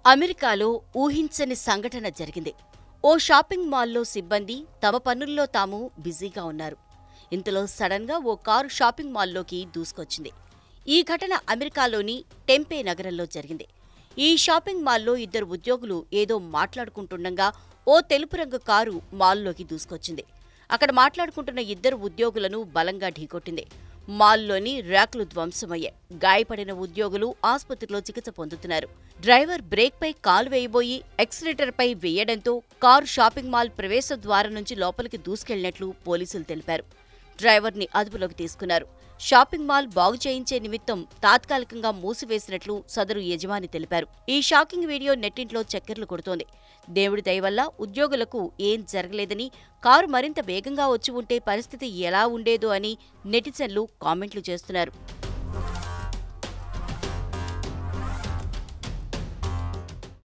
అమెరికాలో ఊహించని సంఘటన జరిగింది ఓ షాపింగ్ మాల్లో సిబ్బంది తమ పనుల్లో తాము బిజీగా ఉన్నారు ఇంతలో సడన్గా ఓ కారు షాపింగ్ మాల్లోకి దూసుకొచ్చింది ఈ ఘటన అమెరికాలోని టెంపే నగరంలో జరిగింది ఈ షాపింగ్ మాల్లో ఇద్దరు ఉద్యోగులు ఏదో మాట్లాడుకుంటుండగా ఓ తెలుపు రంగు కారు మాల్లోకి దూసుకొచ్చింది అక్కడ మాట్లాడుకుంటున్న ఇద్దరు ఉద్యోగులను బలంగా ఢీకొట్టింది మాల్లోని ర్యాకులు ధ్వంసమయ్యాయి గాయపడిన ఉద్యోగులు ఆసుపత్రిలో చికిత్స పొందుతున్నారు డ్రైవర్ బ్రేక్పై కాలు వేయబోయి ఎక్సిలేటర్పై వేయడంతో కారు షాపింగ్ మాల్ ప్రవేశ ద్వారం నుంచి లోపలికి దూసుకెళ్లినట్లు పోలీసులు తెలిపారు డ్రైవర్ని అదుపులోకి తీసుకున్నారు షాపింగ్ మాల్ బాగు చేయించే నిమిత్తం తాత్కాలికంగా మూసివేసినట్లు సదరు యజమాని తెలిపారు ఈ షాకింగ్ వీడియో నెట్టింట్లో చక్కర్లు కొడుతోంది దేవుడి దయ వల్ల ఉద్యోగులకు ఏం జరగలేదని కారు మరింత వేగంగా వచ్చి ఉంటే పరిస్థితి ఎలా ఉండేదో అని నెటిజన్లు కామెంట్లు చేస్తున్నారు